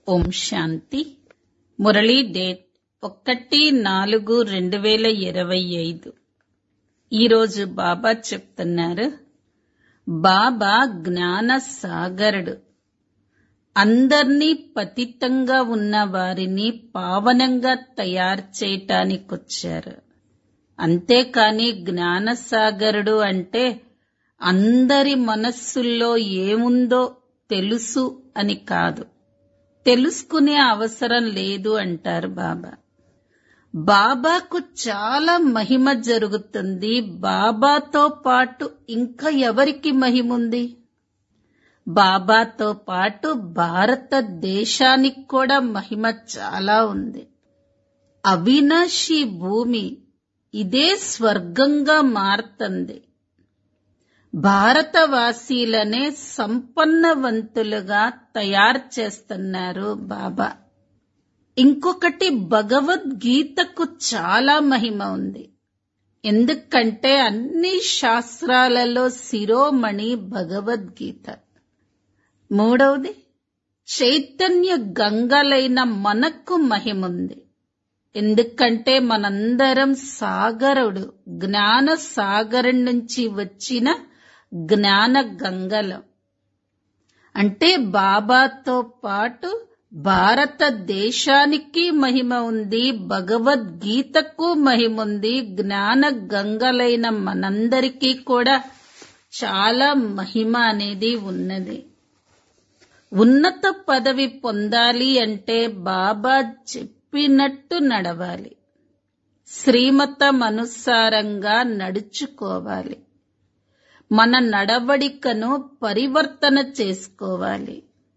ఓం శాంతి Murali date ఒకటి నాలుగు రెండు వేల ఇరవై ఐదు ఈరోజు బాబా చెప్తున్నారు బాబా జ్ఞాన సాగరుడు అందర్నీ పతితంగా ఉన్న వారిని పావనంగా తయారు చేయటానికొచ్చారు అంతేకాని జ్ఞానసాగరుడు అంటే అందరి మనస్సుల్లో ఏముందో తెలుసు అని కాదు తెలుసుకునే అవసరం లేదు అంటారు బాబా బాబాకు చాలా మహిమ జరుగుతుంది బాబాతో పాటు ఇంకా ఎవరికి మహిమ ఉంది బాబాతో పాటు భారతదేశానికి కూడా మహిమ చాలా ఉంది అవినాశి భూమి ఇదే స్వర్గంగా మారుతుంది భారతవాసీలనే సంపన్నవంతులుగా తయారు చేస్తున్నారు బాబా ఇంకొకటి భగవద్గీతకు చాలా మహిమ ఉంది ఎందుకంటే అన్ని శాస్త్రాలలో శిరోమణి భగవద్గీత మూడవది చైతన్య గంగలైన మనకు మహిముంది ఎందుకంటే మనందరం సాగరుడు జ్ఞాన సాగరం నుంచి వచ్చిన జ్ఞాన గంగలం అంటే బాబాతో పాటు భారతదేశానికి మహిమ ఉంది భగవద్గీతకు మహిమ ఉంది జ్ఞాన గంగలైన మనందరికీ కూడా చాలా మహిమ అనేది ఉన్నది ఉన్నత పదవి పొందాలి అంటే బాబా చెప్పినట్టు నడవాలి శ్రీమతం అనుసారంగా నడుచుకోవాలి మన నడవడికను పరివర్తన చేసుకోవాలి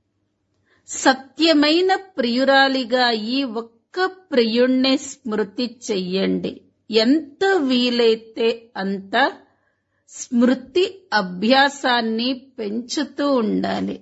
సత్యమైన ప్రియురాలిగా ఈ ఒక్క ప్రియుణ్ణి స్మృతి చెయ్యండి ఎంత వీలైతే అంత స్మృతి అభ్యాసాన్ని పెంచుతూ ఉండాలి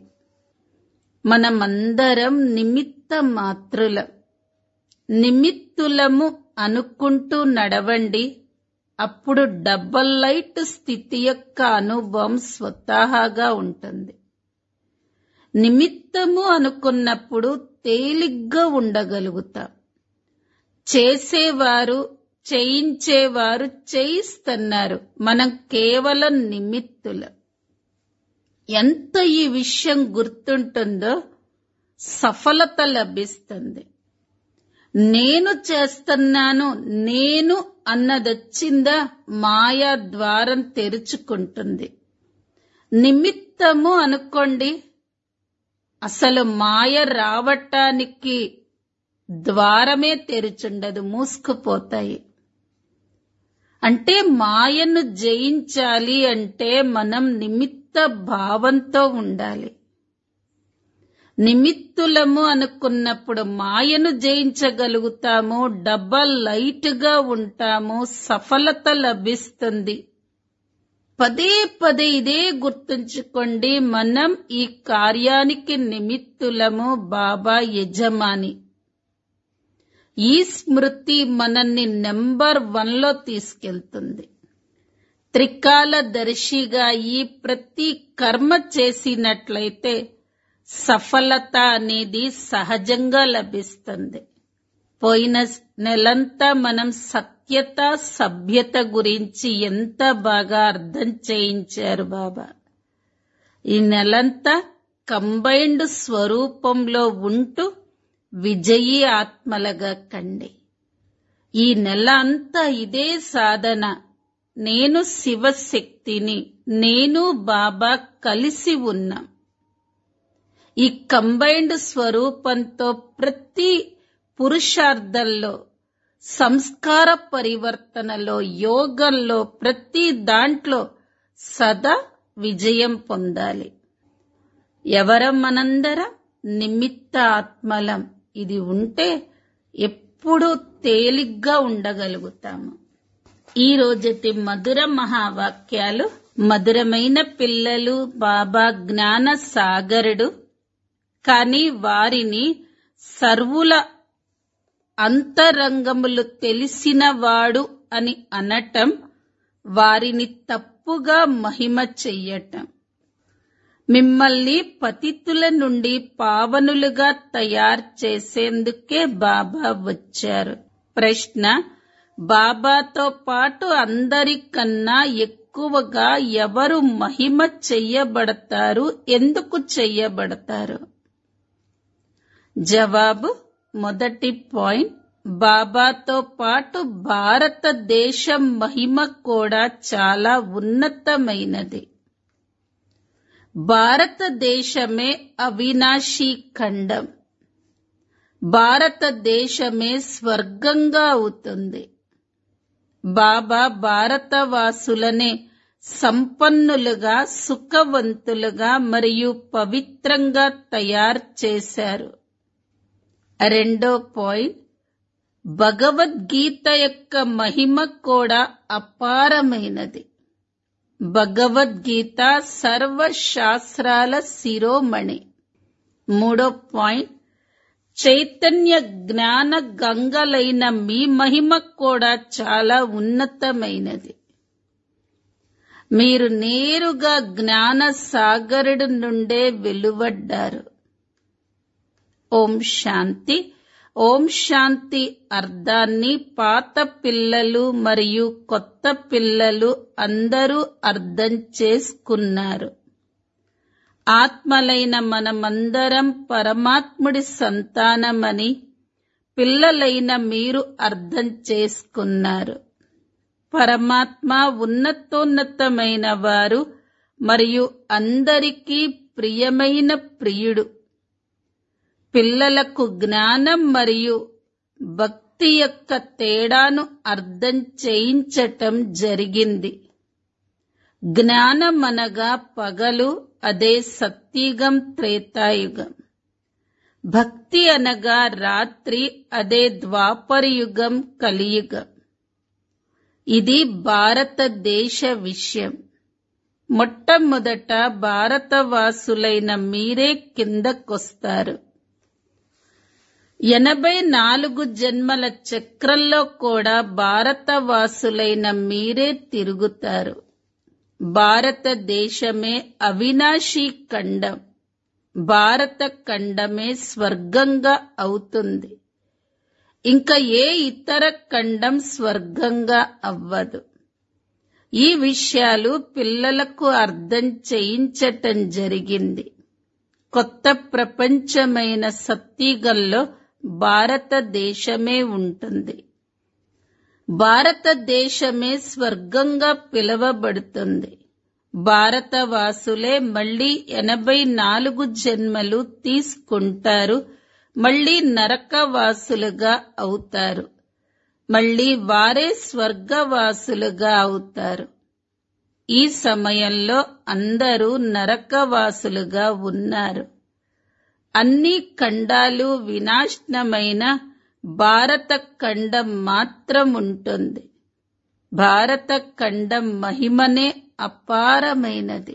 మనమందరం నిమిత్త మాత్రులం నిమిత్తులము అనుకుంటూ నడవండి అప్పుడు డబల్ లైట్ స్థితి యొక్క అనుభవం స్వతహాగా ఉంటుంది నిమిత్తము అనుకున్నప్పుడు తేలిగ్గా ఉండగలుగుతాం చేసేవారు చేయించేవారు చేయిస్తున్నారు మనం కేవలం నిమిత్తులం ఎంత ఈ విషయం గుర్తుంటుందో సఫలత లభిస్తుంది నేను చేస్తున్నాను నేను అన్నదొచ్చిందా మాయా ద్వారం తెరుచుకుంటుంది నిమిత్తము అనుకోండి అసలు మాయ రావటానికి ద్వారమే తెరుచుండదు మూసుకుపోతాయి అంటే మాయను జయించాలి అంటే మనం నిమిత్త భావంతో ఉండాలి నిమిత్తులము అనుకున్నప్పుడు మాయను జయించగలుగుతాము డబల్ లైట్ గా ఉంటాము సఫలత లభిస్తుంది పదే పదే ఇదే గుర్తుంచుకోండి మనం ఈ కార్యానికి నిమిత్తులము బాబా యజమాని ఈ స్మృతి మనల్ని నెంబర్ వన్ లో తీసుకెళ్తుంది త్రికాల దర్శిగా ఈ ప్రతి కర్మ చేసినట్లయితే సఫలత అనేది సహజంగా లభిస్తుంది పోయిన నెలంతా మనం సత్యత సభ్యత గురించి ఎంత బాగా అర్థం చేయించారు బాబా ఈ నెలంతా కంబైన్డ్ స్వరూపంలో ఉంటూ విజయీ ఆత్మలుగా కండి ఈ నెల అంతా ఇదే సాధన నేను శివశక్తిని నేను బాబా కలిసి ఉన్నాం ఈ కంబైన్డ్ స్వరూపంతో ప్రతి పురుషార్థంలో సంస్కార పరివర్తనలో యోగంలో ప్రతి దాంట్లో సదా విజయం పొందాలి ఎవరం మనందరం నిమిత్త ఆత్మలం ఇది ఉంటే ఎప్పుడూ తేలిగ్గా ఉండగలుగుతాము ఈ రోజటి మధుర మహావాక్యాలు మధురమైన పిల్లలు బాబా జ్ఞాన సాగరుడు కాని వారిని సర్వుల అంతరంగములు తెలిసినవాడు అని అనటం వారిని తప్పుగా మహిమ చెయ్యటం మిమ్మల్ని పతితుల నుండి పావనులుగా తయారు చేసేందుకే బాబా వచ్చారు ప్రశ్న బాబాతో పాటు అందరికన్నా ఎక్కువగా ఎవరు మహిమ చెయ్యబడతారు ఎందుకు చెయ్యబడతారు జవాబు మొదటి పాయింట్ బాబాతో పాటు భారతదేశం మహిమ కూడా చాలా ఉన్నతమైనది భారతదేశమే అవినాశీ ఖండం భారతదేశమే స్వర్గంగా అవుతుంది బాబా భారతవాసులనే సంపన్నులుగా సుఖవంతులుగా మరియు పవిత్రంగా తయారు చేశారు రెండో పాయింట్ భగవద్గీత యొక్క మహిమ కూడా అపారమైనది భగవద్గీత సర్వశాస్త్రాల శిరోమణి మూడో పాయింట్ చైతన్య జ్ఞాన గంగలైన మీ మహిమ కూడా చాలా ఉన్నతమైనది మీరు నేరుగా జ్ఞాన సాగరుడు నుండే వెలువడ్డారు ఓం శాంతి ఓం శాంతి అర్థాన్ని పాత పిల్లలు మరియు కొత్త పిల్లలు అందరూ అర్థం చేసుకున్నారు ఆత్మలైన మనమందరం పరమాత్ముడి సంతానమని పిల్లలైన మీరు అర్థం చేసుకున్నారు పరమాత్మ ఉన్నతోన్నతమైన వారు మరియు అందరికీ ప్రియమైన ప్రియుడు పిల్లలకు జ్ఞానం మరియు భక్తి యొక్క తేడాను అర్థం చేయించటం జరిగింది జ్ఞానం అనగా పగలు అదే సత్యుగం త్రేతాయుగం భక్తి అనగా రాత్రి అదే ద్వాపరయుగం కలియుగం ఇది భారతదేశ విషయం మొట్టమొదట భారతవాసులైన మీరే కిందకొస్తారు ఎనభై నాలుగు జన్మల చక్రంలో కూడా భారతవాసులైన మీరే తిరుగుతారు భారతదేశమే అవినాశీ ఖండం భారత ఖండమే స్వర్గంగా అవుతుంది ఇంకా ఏ ఇతర ఖండం స్వర్గంగా అవ్వదు ఈ విషయాలు పిల్లలకు అర్థం చేయించటం జరిగింది కొత్త ప్రపంచమైన సత్యగల్లో భారతదేశమే ఉంటుంది భారతదేశమే స్వర్గంగా పిలువబడుతుంది భారతవాసులే మళ్లీ ఎనభై నాలుగు జన్మలు తీసుకుంటారు మళ్లీ నరకవాసులుగా అవుతారు మళ్లీ వారే స్వర్గవాసులుగా అవుతారు ఈ సమయంలో అందరూ నరకవాసులుగా ఉన్నారు అన్ని ఖండాలు వినాశనమైన భారత ఖండం మాత్రం ఉంటుంది భారత ఖండం మహిమనే అపారమైనది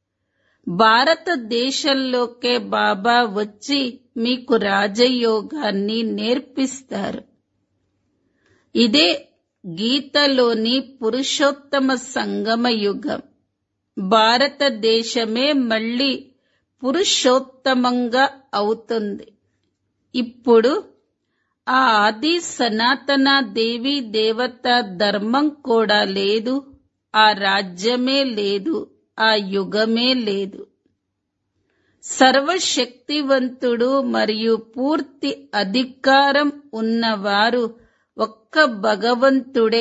భారతదేశంలోకే బాబా వచ్చి మీకు రాజయోగాన్ని నేర్పిస్తారు ఇదే గీతలోని పురుషోత్తమ సంగమ యుగం భారతదేశమే మళ్ళీ పురుషోత్తమంగా అవుతుంది ఇప్పుడు ఆ ఆది సనాతన దేవి దేవత ధర్మం కూడా లేదు ఆ రాజ్యమే లేదు ఆ యుగమే లేదు సర్వశక్తివంతుడు మరియు పూర్తి అధికారం ఉన్నవారు ఒక్క భగవంతుడే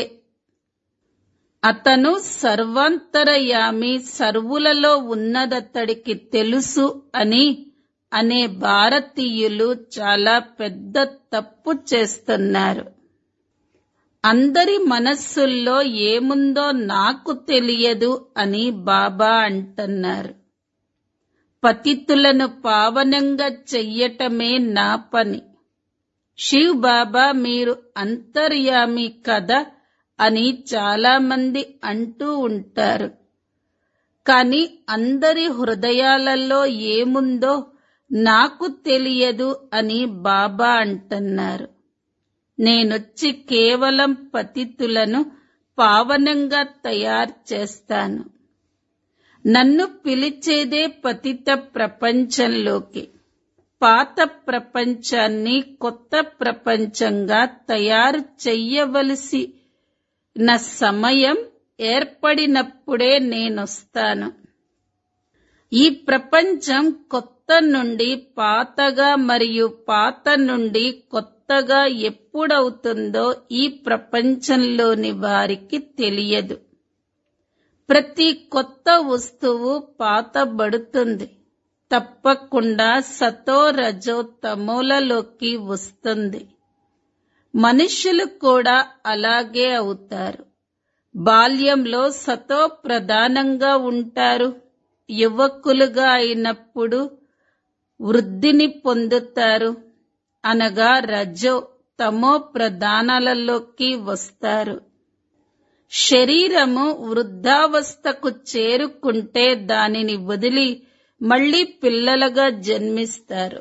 అతను సర్వాంతరయామి సర్వులలో ఉన్నదతడికి తెలుసు అని అనే భారతీయులు చాలా పెద్ద తప్పు చేస్తున్నారు అందరి మనస్సుల్లో ఏముందో నాకు తెలియదు అని బాబా అంటున్నారు పతితులను పావనంగా చెయ్యటమే నా పని శివ్ బాబా మీరు అంతర్యామి కదా అని చాలా మంది అంటూ ఉంటారు కానీ అందరి హృదయాలలో ఏముందో నాకు తెలియదు అని బాబా అంటున్నారు నేనొచ్చి కేవలం పతితులను పావనంగా తయారు చేస్తాను నన్ను పిలిచేదే పతిత ప్రపంచంలోకి పాత ప్రపంచాన్ని కొత్త ప్రపంచంగా తయారు చెయ్యవలసి నా సమయం ఏర్పడినప్పుడే నేనొస్తాను ఈ ప్రపంచం కొత్త నుండి పాతగా మరియు పాత నుండి కొత్తగా ఎప్పుడవుతుందో ఈ ప్రపంచంలోని వారికి తెలియదు ప్రతి కొత్త వస్తువు పాతబడుతుంది తప్పకుండా సతో రజో తమోలలోకి వస్తుంది మనుషులు కూడా అలాగే అవుతారు బాల్యంలో సతో ప్రధానంగా ఉంటారు యువకులుగా అయినప్పుడు వృద్ధిని పొందుతారు అనగా రజో తమో ప్రధానాలలోకి వస్తారు శరీరము వృద్ధావస్థకు చేరుకుంటే దానిని వదిలి మళ్లీ పిల్లలుగా జన్మిస్తారు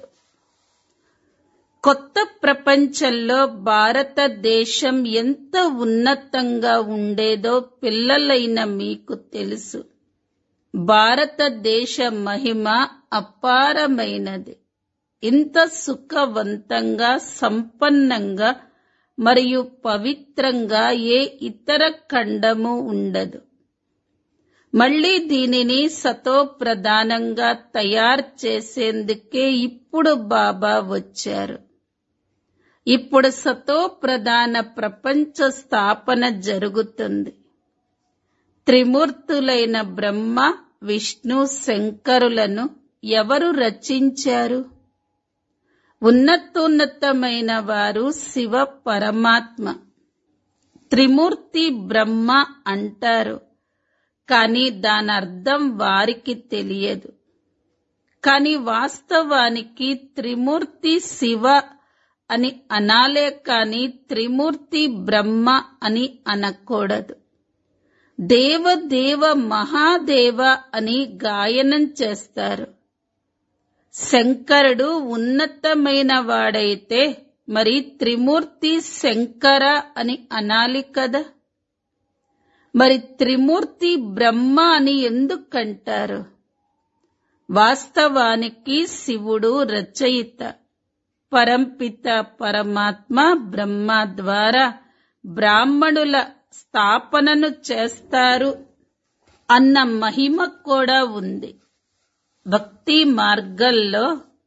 కొత్త ప్రపంచంలో భారతదేశం ఎంత ఉన్నతంగా ఉండేదో పిల్లలైన మీకు తెలుసు భారతదేశ మహిమ అపారమైనది ఇంత సుఖవంతంగా సంపన్నంగా మరియు పవిత్రంగా ఏ ఇతర ఖండము ఉండదు మళ్ళీ దీనిని సతో ప్రధానంగా తయారు చేసేందుకే ఇప్పుడు బాబా వచ్చారు ఇప్పుడు సతో ప్రధాన ప్రపంచ స్థాపన జరుగుతుంది త్రిమూర్తులైన బ్రహ్మ విష్ణు శంకరులను ఎవరు రచించారు ఉన్నతోన్నతమైన వారు శివ పరమాత్మ త్రిమూర్తి బ్రహ్మ అంటారు కానీ దాని అర్థం వారికి తెలియదు కానీ వాస్తవానికి త్రిమూర్తి శివ అని అనాలే కాని త్రిమూర్తి బ్రహ్మ అని అనకూడదు దేవదేవ మహాదేవ అని గాయనం చేస్తారు శంకరుడు ఉన్నతమైన వాడైతే మరి త్రిమూర్తి శంకర అని అనాలి కదా మరి త్రిమూర్తి బ్రహ్మ అని ఎందుకంటారు వాస్తవానికి శివుడు రచయిత పరంపిత పరమాత్మ బ్రహ్మ ద్వారా బ్రాహ్మణుల స్థాపనను చేస్తారు అన్న మహిమ కూడా ఉంది భక్తి మార్గంలో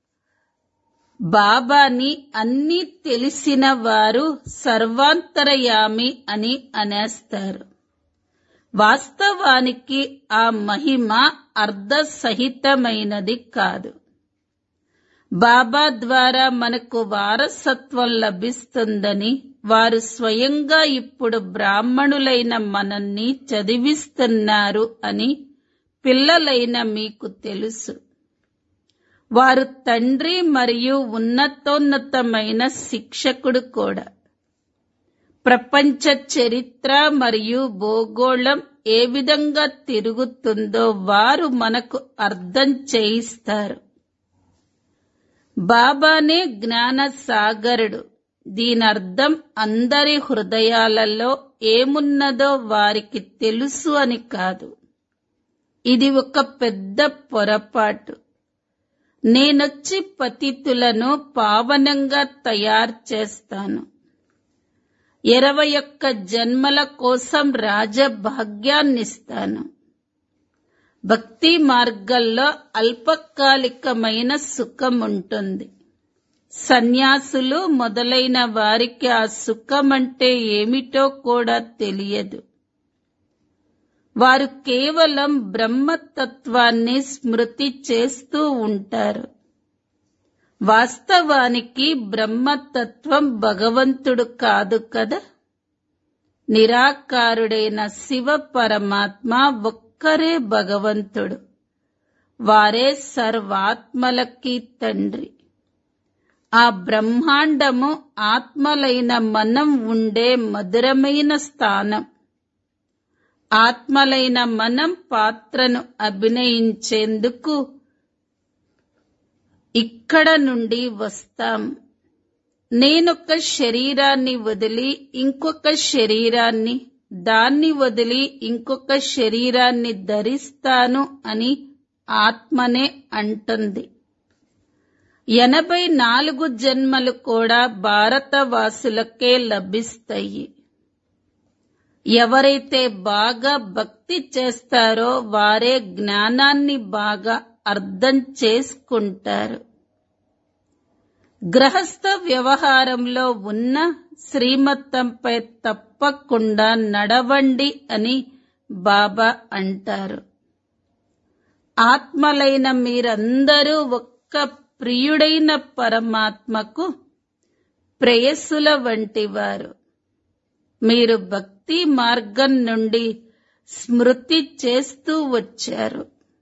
బాబాని అన్నీ తెలిసిన వారు సర్వాంతరయామి అని అనేస్తారు వాస్తవానికి ఆ మహిమ అర్ధసహితమైనది కాదు బాబా ద్వారా మనకు వారసత్వం లభిస్తుందని వారు స్వయంగా ఇప్పుడు బ్రాహ్మణులైన మనల్ని చదివిస్తున్నారు అని పిల్లలైన మీకు తెలుసు వారు తండ్రి మరియు ఉన్నతోన్నతమైన శిక్షకుడు కూడా ప్రపంచ చరిత్ర మరియు భూగోళం ఏ విధంగా తిరుగుతుందో వారు మనకు అర్థం చేయిస్తారు బాబానే జ్ఞాన సాగరుడు దీనర్థం అందరి హృదయాలలో ఏమున్నదో వారికి తెలుసు అని కాదు ఇది ఒక పెద్ద పొరపాటు నేనొచ్చి పతితులను పావనంగా తయారు చేస్తాను ఇరవై ఒక్క జన్మల కోసం రాజభాగ్యాన్నిస్తాను భక్తి మార్గంలో అల్పకాలికమైన సుఖం ఉంటుంది సన్యాసులు మొదలైన వారికి ఆ సుఖం అంటే ఏమిటో కూడా తెలియదు వారు కేవలం బ్రహ్మతత్వాన్ని స్మృతి చేస్తూ ఉంటారు వాస్తవానికి బ్రహ్మతత్వం భగవంతుడు కాదు కదా నిరాకారుడైన శివ పరమాత్మ ఒక్కరే భగవంతుడు వారే సర్వాత్మలకి తండ్రి ఆ బ్రహ్మాండము ఆత్మలైన మనం ఉండే మధురమైన స్థానం ఆత్మలైన మనం పాత్రను అభినయించేందుకు ఇక్కడ నుండి వస్తాం నేనొక శరీరాన్ని వదిలి ఇంకొక శరీరాన్ని దాన్ని వదిలి ఇంకొక శరీరాన్ని ధరిస్తాను అని ఆత్మనే అంటుంది ఎనభై నాలుగు జన్మలు కూడా భారతవాసులకే లభిస్తాయి ఎవరైతే బాగా భక్తి చేస్తారో వారే జ్ఞానాన్ని బాగా అర్థం చేసుకుంటారు గ్రహస్థ వ్యవహారంలో ఉన్న శ్రీమతంపై తప్పకుండా నడవండి అని బాబా అంటారు ఆత్మలైన మీరందరూ ఒక్క ప్రియుడైన పరమాత్మకు ప్రేయస్సుల వంటివారు మీరు భక్తి మార్గం నుండి స్మృతి చేస్తూ వచ్చారు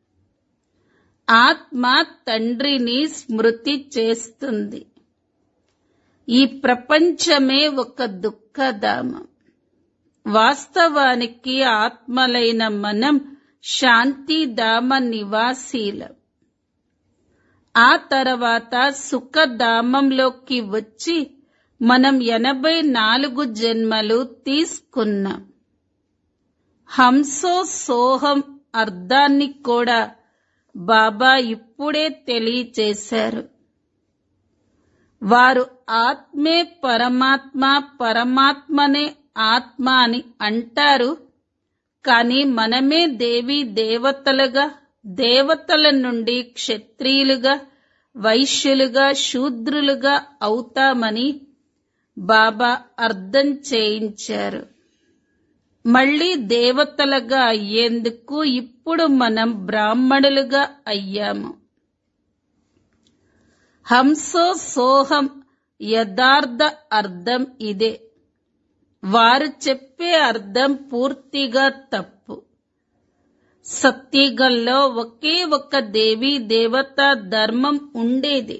ఆత్మ తండ్రిని స్మృతి చేస్తుంది ఈ ప్రపంచమే ఒక దుఃఖధామం వాస్తవానికి ఆత్మలైన మనం శాంతిధామ నివాసీలం ఆ తర్వాత సుఖధామంలోకి వచ్చి మనం ఎనభై నాలుగు జన్మలు తీసుకున్నాం హంసో సోహం అర్థాన్ని కూడా బాబా ఇప్పుడే తెలియచేశారు వారు ఆత్మే పరమాత్మ పరమాత్మనే ఆత్మ అని అంటారు కానీ మనమే దేవి దేవతలుగా దేవతల నుండి క్షత్రియులుగా వైశ్యులుగా శూద్రులుగా అవుతామని బాబా అర్థం చేయించారు మళ్ళీ దేవతలుగా అయ్యేందుకు ఇప్పుడు మనం బ్రాహ్మణులుగా అయ్యాము హంసో సోహం యథార్థ అర్థం ఇదే వారు చెప్పే అర్థం పూర్తిగా తప్పు సత్యగల్లో ఒకే ఒక దేవి దేవత ధర్మం ఉండేది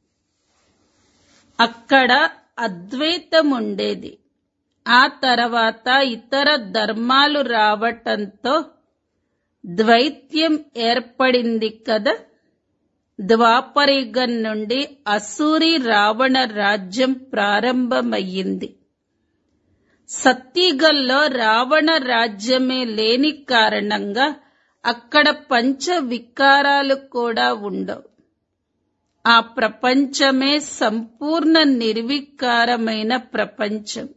అక్కడ అద్వైతం ఉండేది ఆ తర్వాత ఇతర ధర్మాలు రావటంతో ద్వైత్యం ఏర్పడింది కదా ద్వాపరిగం నుండి అసూరి రావణ రాజ్యం ప్రారంభమయ్యింది సత్తిగల్లో రావణ రాజ్యమే లేని కారణంగా అక్కడ పంచ వికారాలు కూడా ఉండవు ఆ ప్రపంచమే సంపూర్ణ నిర్వికారమైన ప్రపంచం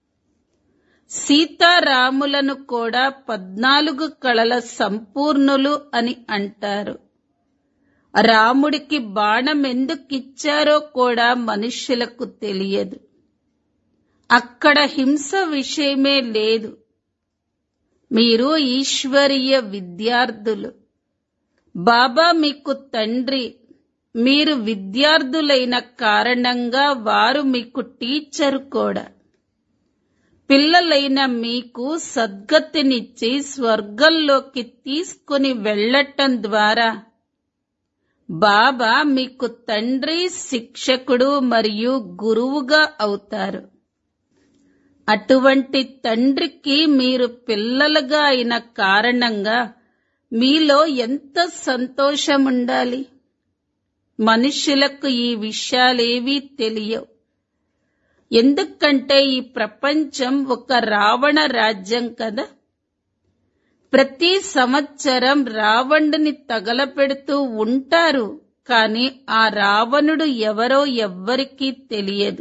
సీతారాములను కూడా పద్నాలుగు కళల సంపూర్ణులు అని అంటారు రాముడికి బాణం ఎందుకిచ్చారో కూడా మనుష్యులకు తెలియదు అక్కడ హింస విషయమే లేదు మీరు ఈశ్వరీయ విద్యార్థులు బాబా మీకు తండ్రి మీరు విద్యార్థులైన కారణంగా వారు మీకు టీచర్ కూడా పిల్లలైన మీకు సద్గతినిచ్చి స్వర్గంలోకి తీసుకుని వెళ్ళటం ద్వారా బాబా మీకు తండ్రి శిక్షకుడు మరియు గురువుగా అవుతారు అటువంటి తండ్రికి మీరు పిల్లలుగా అయిన కారణంగా మీలో ఎంత సంతోషం ఉండాలి మనుషులకు ఈ విషయాలేవీ తెలియవు ఎందుకంటే ఈ ప్రపంచం ఒక రావణ రాజ్యం కదా ప్రతి సంవత్సరం రావణుని తగలపెడుతూ ఉంటారు కాని ఆ రావణుడు ఎవరో ఎవ్వరికీ తెలియదు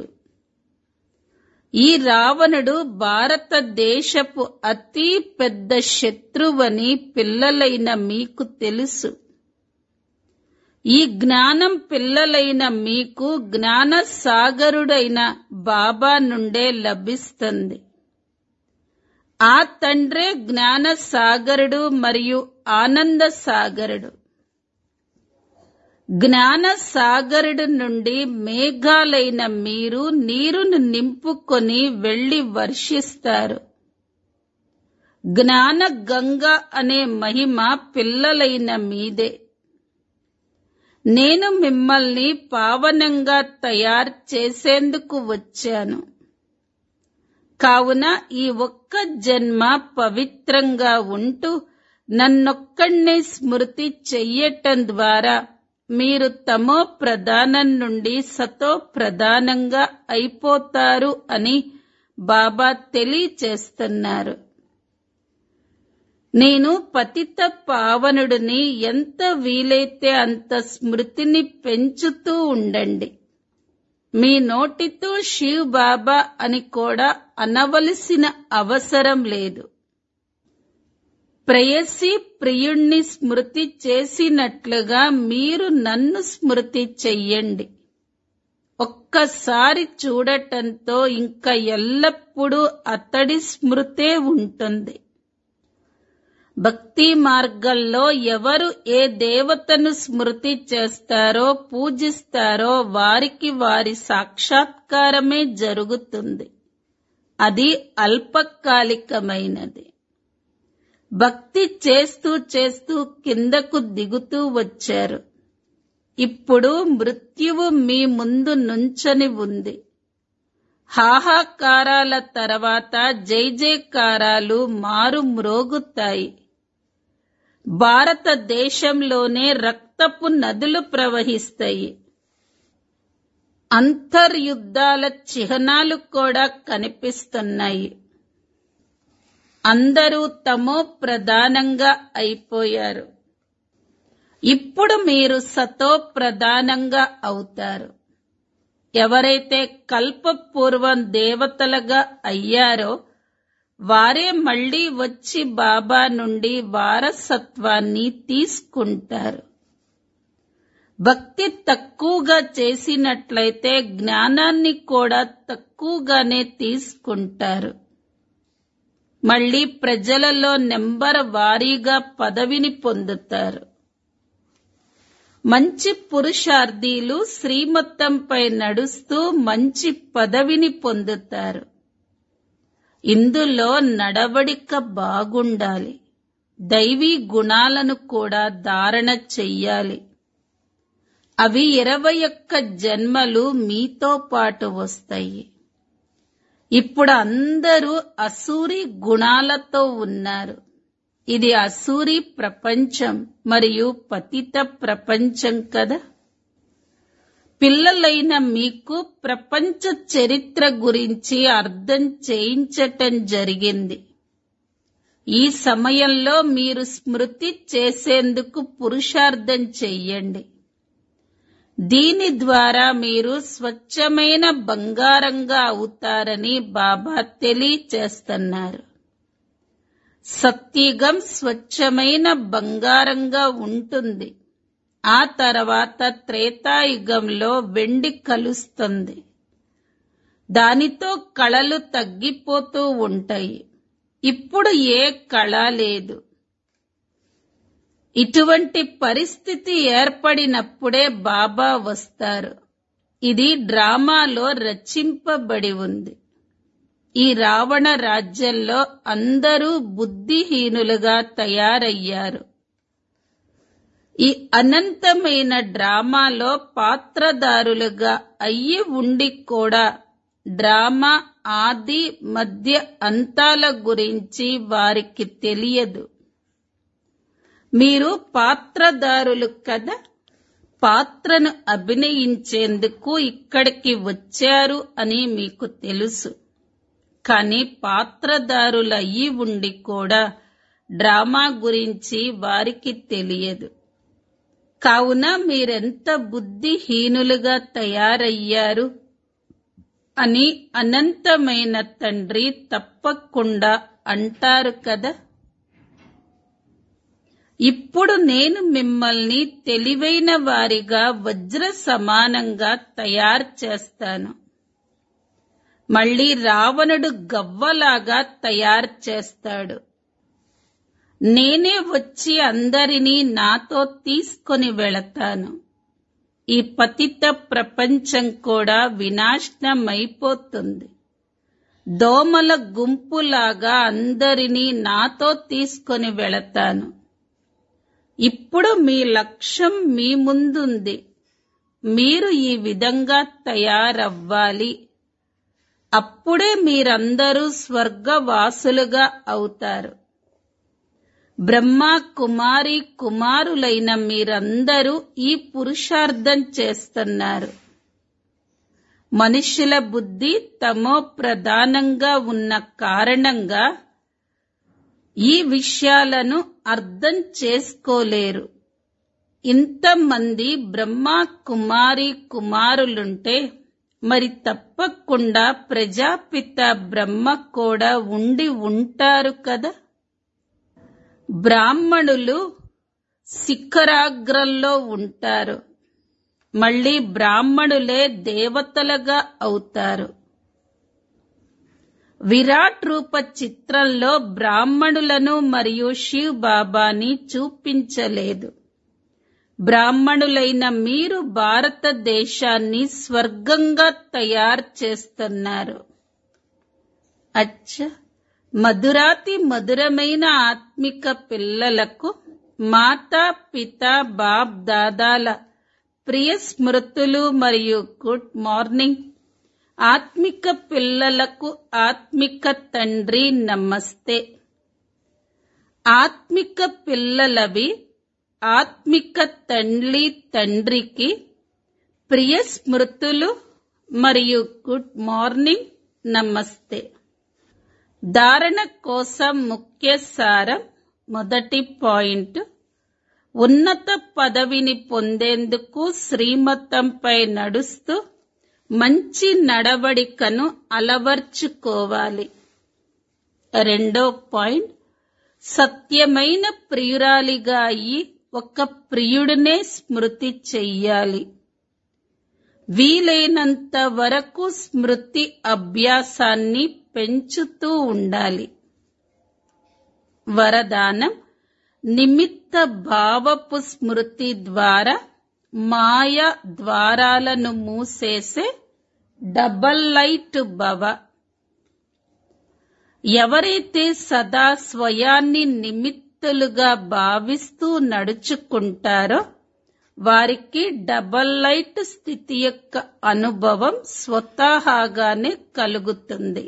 ఈ రావణుడు భారతదేశపు అతి పెద్ద శత్రువని పిల్లలైన మీకు తెలుసు ఈ జ్ఞానం పిల్లలైన మీకు జ్ఞాన సాగరుడైన బాబా నుండే లభిస్తుంది ఆ తండ్రే జ్ఞాన సాగరుడు మరియు ఆనంద సాగరుడు జ్ఞాన సాగరుడు నుండి మేఘాలైన మీరు నీరును నింపుకొని వెళ్లి వర్షిస్తారు జ్ఞాన గంగ అనే మహిమ పిల్లలైన మీదే నేను మిమ్మల్ని పావనంగా తయారు చేసేందుకు వచ్చాను కావున ఈ ఒక్క జన్మ పవిత్రంగా ఉంటూ నన్నొక్కడినే స్మృతి చెయ్యటం ద్వారా మీరు తమో ప్రధానం నుండి సతో ప్రధానంగా అయిపోతారు అని బాబా తెలియచేస్తున్నారు నేను పతిత పావనుడిని ఎంత వీలైతే అంత స్మృతిని పెంచుతూ ఉండండి మీ నోటితో శివ్ బాబా అని కూడా అనవలసిన అవసరం లేదు ప్రేయసి ప్రియుణ్ణి స్మృతి చేసినట్లుగా మీరు నన్ను స్మృతి చెయ్యండి ఒక్కసారి చూడటంతో ఇంకా ఎల్లప్పుడూ అతడి స్మృతే ఉంటుంది భక్తి మార్గంలో ఎవరు ఏ దేవతను స్మృతి చేస్తారో పూజిస్తారో వారికి వారి సాక్షాత్కారమే జరుగుతుంది అది అల్పకాలికమైనది భక్తి చేస్తూ చేస్తూ కిందకు దిగుతూ వచ్చారు ఇప్పుడు మృత్యువు మీ ముందు నుంచని ఉంది హాహాకారాల తర్వాత జై జయకారాలు మారు మ్రోగుతాయి భారతదేశంలోనే రక్తపు నదులు ప్రవహిస్తాయి అంతర్యుద్ధాల చిహ్నాలు కూడా కనిపిస్తున్నాయి అందరూ తమో ప్రధానంగా అయిపోయారు ఇప్పుడు మీరు సతో ప్రధానంగా అవుతారు ఎవరైతే కల్పపూర్వం దేవతలుగా అయ్యారో వారే మళ్ళీ వచ్చి బాబా నుండి వారసత్వాన్ని తీసుకుంటారు భక్తి తక్కువగా చేసినట్లయితే జ్ఞానాన్ని కూడా తక్కువగానే తీసుకుంటారు మళ్ళీ ప్రజలలో నెంబర్ వారీగా పదవిని పొందుతారు మంచి పురుషార్థీలు శ్రీమతంపై నడుస్తూ మంచి పదవిని పొందుతారు ఇందులో నడవడిక బాగుండాలి దైవీ గుణాలను కూడా ధారణ చెయ్యాలి అవి ఇరవై ఒక్క జన్మలు మీతో పాటు వస్తాయి ఇప్పుడు అందరూ అసూరి గుణాలతో ఉన్నారు ఇది అసూరి ప్రపంచం మరియు పతిత ప్రపంచం కదా పిల్లలైన మీకు ప్రపంచ చరిత్ర గురించి అర్థం చేయించటం జరిగింది ఈ సమయంలో మీరు స్మృతి చేసేందుకు పురుషార్థం చెయ్యండి దీని ద్వారా మీరు స్వచ్ఛమైన బంగారంగా అవుతారని బాబా తెలియచేస్తున్నారు సత్యుగం స్వచ్ఛమైన బంగారంగా ఉంటుంది ఆ తర్వాత త్రేతాయుగంలో వెండి కలుస్తుంది దానితో కళలు తగ్గిపోతూ ఉంటాయి ఇప్పుడు ఏ కళ లేదు ఇటువంటి పరిస్థితి ఏర్పడినప్పుడే బాబా వస్తారు ఇది డ్రామాలో రచింపబడి ఉంది ఈ రావణ రాజ్యంలో అందరూ బుద్ధిహీనులుగా తయారయ్యారు ఈ అనంతమైన డ్రామాలో పాత్రదారులుగా అయ్యి ఉండి కూడా డ్రామా ఆది మధ్య అంతాల గురించి వారికి తెలియదు మీరు పాత్రదారులు కదా పాత్రను అభినయించేందుకు ఇక్కడికి వచ్చారు అని మీకు తెలుసు కానీ పాత్రదారులు అయ్యి ఉండి కూడా డ్రామా గురించి వారికి తెలియదు కావున మీరెంత బుద్ధిహీనులుగా తయారయ్యారు అని అనంతమైన తండ్రి తప్పకుండా అంటారు కదా ఇప్పుడు నేను మిమ్మల్ని తెలివైన వారిగా వజ్ర సమానంగా తయారు చేస్తాను మళ్ళీ రావణుడు గవ్వలాగా తయారు చేస్తాడు నేనే వచ్చి అందరినీ నాతో తీసుకొని వెళతాను ఈ పతిత ప్రపంచం కూడా వినాశనమైపోతుంది దోమల గుంపులాగా అందరినీ నాతో తీసుకొని వెళతాను ఇప్పుడు మీ లక్ష్యం మీ ముందుంది మీరు ఈ విధంగా తయారవ్వాలి అప్పుడే మీరందరూ స్వర్గవాసులుగా అవుతారు బ్రహ్మ కుమారి కుమారులైన మీరందరూ ఈ పురుషార్థం చేస్తున్నారు మనుషుల బుద్ధి తమో ప్రధానంగా ఉన్న కారణంగా ఈ విషయాలను అర్థం చేసుకోలేరు ఇంతమంది బ్రహ్మ కుమారి కుమారులుంటే మరి తప్పకుండా ప్రజాపిత బ్రహ్మ కూడా ఉండి ఉంటారు కదా బ్రాహ్మణులు శిఖరాగ్రంలో ఉంటారు మళ్ళీ బ్రాహ్మణులే దేవతలుగా అవుతారు విరాట్ రూప చిత్రంలో బ్రాహ్మణులను మరియు శివ్ బాబాని చూపించలేదు బ్రాహ్మణులైన మీరు భారతదేశాన్ని స్వర్గంగా తయారు చేస్తున్నారు అచ్చ మధురాతి మధురమైన ఆత్మిక పిల్లలకు మాతా పిత బాప్ దాదాల ప్రియ స్మృతులు మరియు గుడ్ మార్నింగ్ ఆత్మిక పిల్లలకు ఆత్మిక తండ్రి నమస్తే ఆత్మిక పిల్లలవి ఆత్మిక తండ్రి తండ్రికి ప్రియ స్మృతులు మరియు గుడ్ మార్నింగ్ నమస్తే ధారణ కోసం ముఖ్య సారం మొదటి పాయింట్ ఉన్నత పదవిని పొందేందుకు శ్రీమతంపై నడుస్తూ మంచి నడవడికను అలవర్చుకోవాలి రెండో పాయింట్ సత్యమైన ప్రియురాలిగా అయి ఒక ప్రియుడినే స్మృతి చెయ్యాలి వీలైనంత వరకు స్మృతి అభ్యాసాన్ని పెంచుతూ ఉండాలి వరదానం నిమిత్త భావపు స్మృతి ద్వారా మాయ ద్వారాలను మూసేసే డబల్ లైట్ భవ ఎవరైతే సదా స్వయాన్ని నిమిత్తులుగా భావిస్తూ నడుచుకుంటారో వారికి డబల్ లైట్ స్థితి యొక్క అనుభవం స్వతహాగానే కలుగుతుంది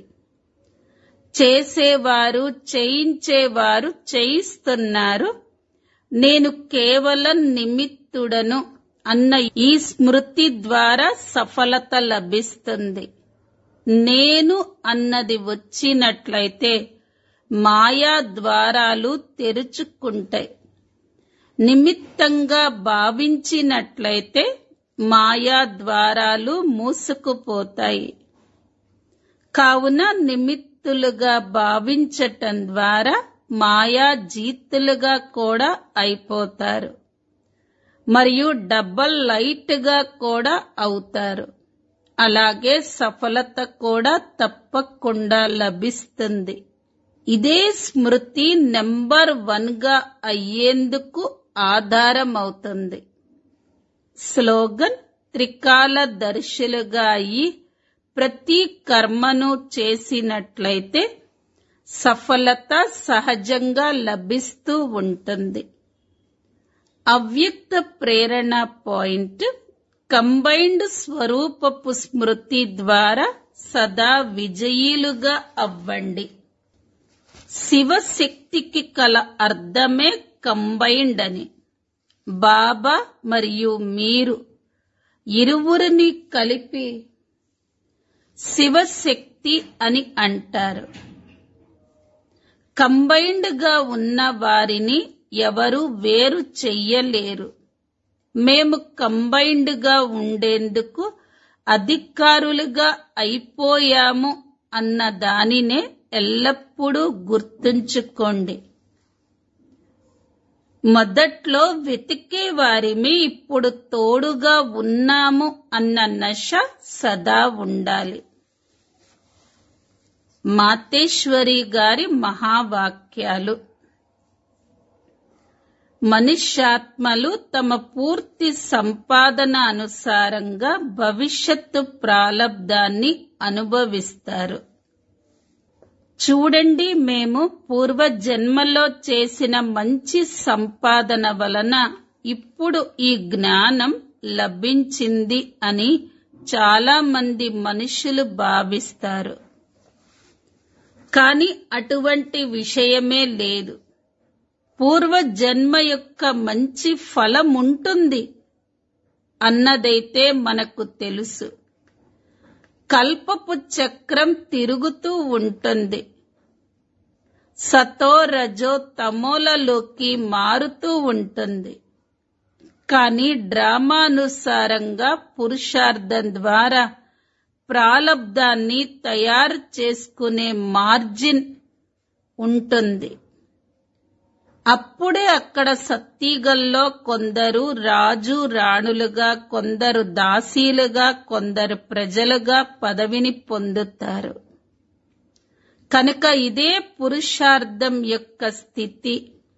చేసేవారు చేయించేవారు చేయిస్తున్నారు నేను కేవలం నిమిత్తుడను అన్న ఈ స్మృతి ద్వారా సఫలత లభిస్తుంది నేను అన్నది వచ్చినట్లయితే మాయా ద్వారాలు తెరుచుకుంటాయి నిమిత్తంగా భావించినట్లయితే మాయా ద్వారాలు మూసుకుపోతాయి కావున నిమిత్తులుగా భావించటం ద్వారా మాయా జీతులుగా కూడా అయిపోతారు మరియు డబల్ లైట్ గా కూడా అవుతారు అలాగే సఫలత కూడా తప్పకుండా లభిస్తుంది ఇదే స్మృతి నెంబర్ వన్ గా అయ్యేందుకు ఆధారం అవుతుంది స్లోగన్ త్రికాల దర్శులుగా అయి ప్రతి కర్మను చేసినట్లయితే సఫలత సహజంగా లభిస్తూ ఉంటుంది అవ్యక్త ప్రేరణ పాయింట్ కంబైన్డ్ స్వరూపపు స్మృతి ద్వారా సదా విజయీలుగా అవ్వండి శివశక్తికి కల అర్థమే కంబైన్డ్ అని బాబా మరియు మీరు ఇరువురిని కలిపి శివశక్తి అని అంటారు కంబైన్డ్ గా ఉన్న వారిని ఎవరు వేరు చెయ్యలేరు మేము కంబైన్డ్ గా ఉండేందుకు అధికారులుగా అయిపోయాము అన్న దానినే ఎల్లప్పుడూ గుర్తుంచుకోండి మొదట్లో వెతికే వారిమి ఇప్పుడు తోడుగా ఉన్నాము అన్న నశ సదా ఉండాలి మాతేశ్వరి గారి మహావాక్యాలు మనుష్యాత్మలు తమ పూర్తి సంపాదన అనుసారంగా భవిష్యత్తు ప్రాలబ్ధాన్ని అనుభవిస్తారు చూడండి మేము పూర్వ జన్మలో చేసిన మంచి సంపాదన వలన ఇప్పుడు ఈ జ్ఞానం లభించింది అని చాలా మంది మనుషులు భావిస్తారు కానీ అటువంటి విషయమే లేదు పూర్వ జన్మ యొక్క మంచి ఫలం ఉంటుంది అన్నదైతే మనకు తెలుసు కల్పపు చక్రం తిరుగుతూ ఉంటుంది సతో రజో తమోలలోకి మారుతూ ఉంటుంది కానీ డ్రామానుసారంగా పురుషార్థం ద్వారా ప్రాలబ్ధాన్ని తయారు చేసుకునే మార్జిన్ ఉంటుంది అప్పుడే అక్కడ సత్తీగల్లో కొందరు రాజు రాణులుగా కొందరు దాసీలుగా కొందరు ప్రజలుగా పదవిని పొందుతారు కనుక ఇదే పురుషార్థం యొక్క స్థితి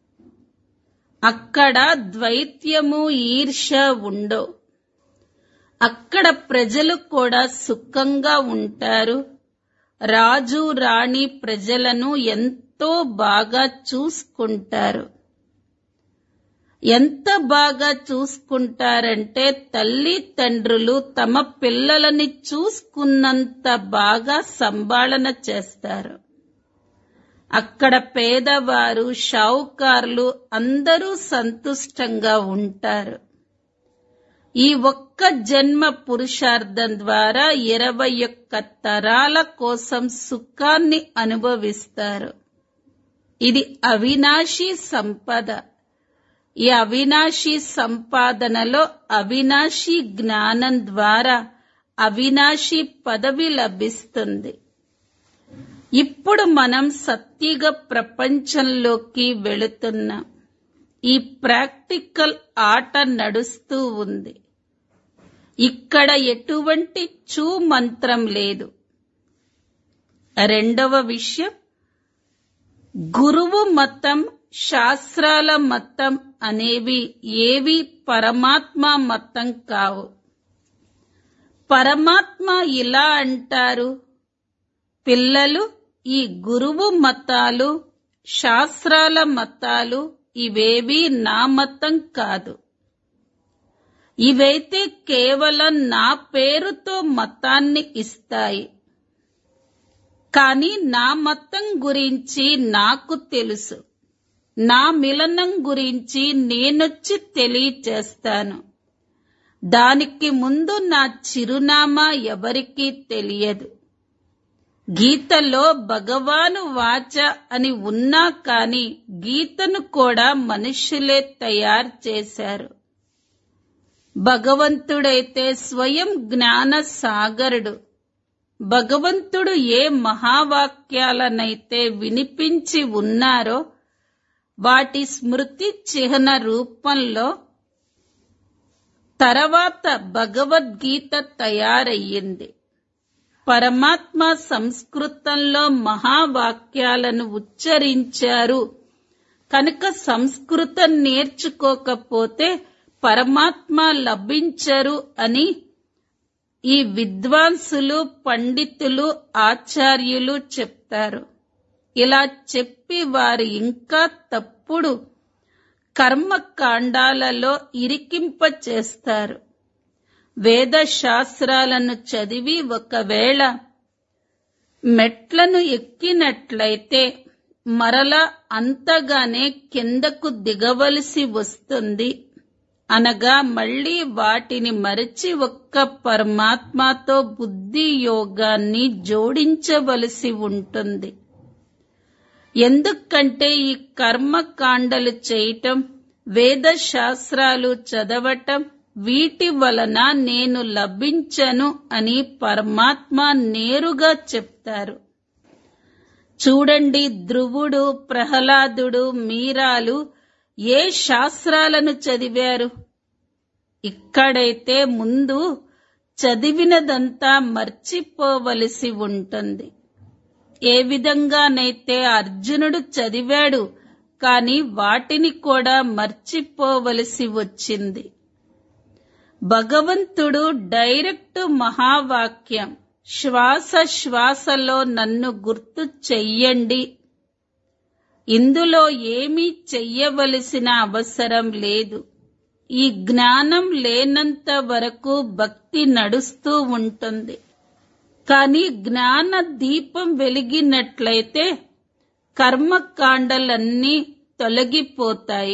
అక్కడ ద్వైత్యము ఈర్ష ఉండవు అక్కడ ప్రజలు కూడా సుఖంగా ఉంటారు రాజు రాణి ప్రజలను ఎంతో బాగా చూసుకుంటారు ఎంత బాగా చూసుకుంటారంటే తల్లి తండ్రులు తమ పిల్లలని చూసుకున్నంత బాగా సంభాళన చేస్తారు అక్కడ పేదవారు షావుకారులు అందరూ సంతుష్టంగా ఉంటారు ఈ ఒక్క జన్మ పురుషార్థం ద్వారా ఇరవై ఒక్క తరాల కోసం సుఖాన్ని అనుభవిస్తారు ఇది అవినాశి సంపద ఈ అవినాశి సంపాదనలో అవినాశి జ్ఞానం ద్వారా అవినాశి పదవి లభిస్తుంది ఇప్పుడు మనం సత్యుగ ప్రపంచంలోకి వెళుతున్నాం ఈ ప్రాక్టికల్ ఆట నడుస్తూ ఉంది ఇక్కడ ఎటువంటి చూ మంత్రం లేదు రెండవ విషయం గురువు మతం శాస్త్రాల మతం అనేవి ఏవి పరమాత్మ మతం కావు పరమాత్మ ఇలా అంటారు పిల్లలు ఈ గురువు మతాలు శాస్త్రాల మతాలు ఇవేవి నా మతం కాదు ఇవైతే కేవలం నా పేరుతో మతాన్ని ఇస్తాయి కానీ నా మతం గురించి నాకు తెలుసు నా మిలనం గురించి నేనొచ్చి తెలియచేస్తాను దానికి ముందు నా చిరునామా ఎవరికీ తెలియదు గీతలో భగవాను వాచ అని ఉన్నా కాని గీతను కూడా మనుషులే తయారు చేశారు భగవంతుడైతే స్వయం జ్ఞాన సాగరుడు భగవంతుడు ఏ మహావాక్యాలనైతే వినిపించి ఉన్నారో వాటి స్మృతి చిహ్న రూపంలో తర్వాత భగవద్గీత తయారయ్యింది పరమాత్మ సంస్కృతంలో మహావాక్యాలను ఉచ్చరించారు కనుక సంస్కృతం నేర్చుకోకపోతే పరమాత్మ లభించరు అని ఈ విద్వాంసులు పండితులు ఆచార్యులు చెప్తారు ఇలా చెప్పి వారు ఇంకా తప్పుడు కర్మకాండాలలో ఇరికింప చేస్తారు వేద శాస్త్రాలను చదివి ఒకవేళ మెట్లను ఎక్కినట్లయితే మరలా అంతగానే కిందకు దిగవలసి వస్తుంది అనగా మళ్ళీ వాటిని మరచి ఒక్క పరమాత్మతో బుద్ధి యోగాన్ని జోడించవలసి ఉంటుంది ఎందుకంటే ఈ కర్మకాండలు చేయటం వేద శాస్త్రాలు చదవటం వీటి వలన నేను లభించను అని పరమాత్మ నేరుగా చెప్తారు చూడండి ధ్రువుడు ప్రహ్లాదుడు మీరాలు ఏ శాస్త్రాలను చదివారు ఇక్కడైతే ముందు చదివినదంతా మర్చిపోవలసి ఉంటుంది ఏ విధంగానైతే అర్జునుడు చదివాడు కాని వాటిని కూడా మర్చిపోవలసి వచ్చింది భగవంతుడు డైరెక్ట్ మహావాక్యం శ్వాస శ్వాసలో నన్ను గుర్తు చెయ్యండి ఇందులో ఏమీ చెయ్యవలసిన అవసరం లేదు ఈ జ్ఞానం లేనంత వరకు భక్తి నడుస్తూ ఉంటుంది కానీ జ్ఞాన దీపం వెలిగినట్లయితే కర్మకాండలన్నీ తొలగిపోతాయి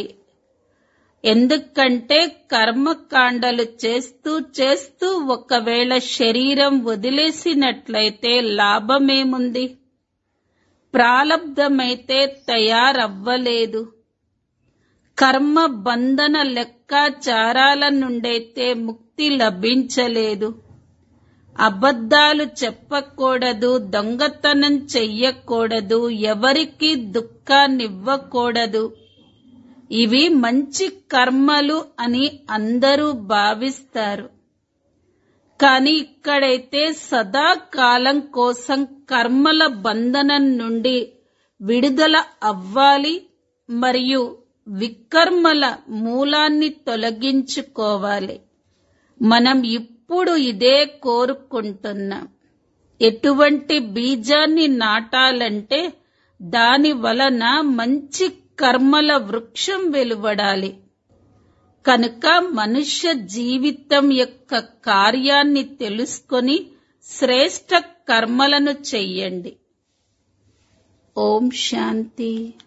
ఎందుకంటే కర్మకాండలు చేస్తూ చేస్తూ ఒకవేళ శరీరం వదిలేసినట్లయితే లాభమేముంది ప్రాలబ్ధమైతే తయారవ్వలేదు కర్మ బంధన లెక్కాచారాల నుండైతే ముక్తి లభించలేదు అబద్ధాలు చెప్పకూడదు దొంగతనం చెయ్యకూడదు ఎవరికి దుఃఖాన్నివ్వకూడదు ఇవి మంచి కర్మలు అని అందరూ భావిస్తారు కానీ ఇక్కడైతే సదాకాలం కోసం కర్మల బంధనం నుండి విడుదల అవ్వాలి మరియు వికర్మల మూలాన్ని తొలగించుకోవాలి మనం ఇప్పుడు ఇదే కోరుకుంటున్నాం ఎటువంటి బీజాన్ని నాటాలంటే దాని వలన మంచి కర్మల వృక్షం వెలువడాలి కనుక మనుష్య జీవితం యొక్క కార్యాన్ని తెలుసుకొని శ్రేష్ట కర్మలను చెయ్యండి ఓం శాంతి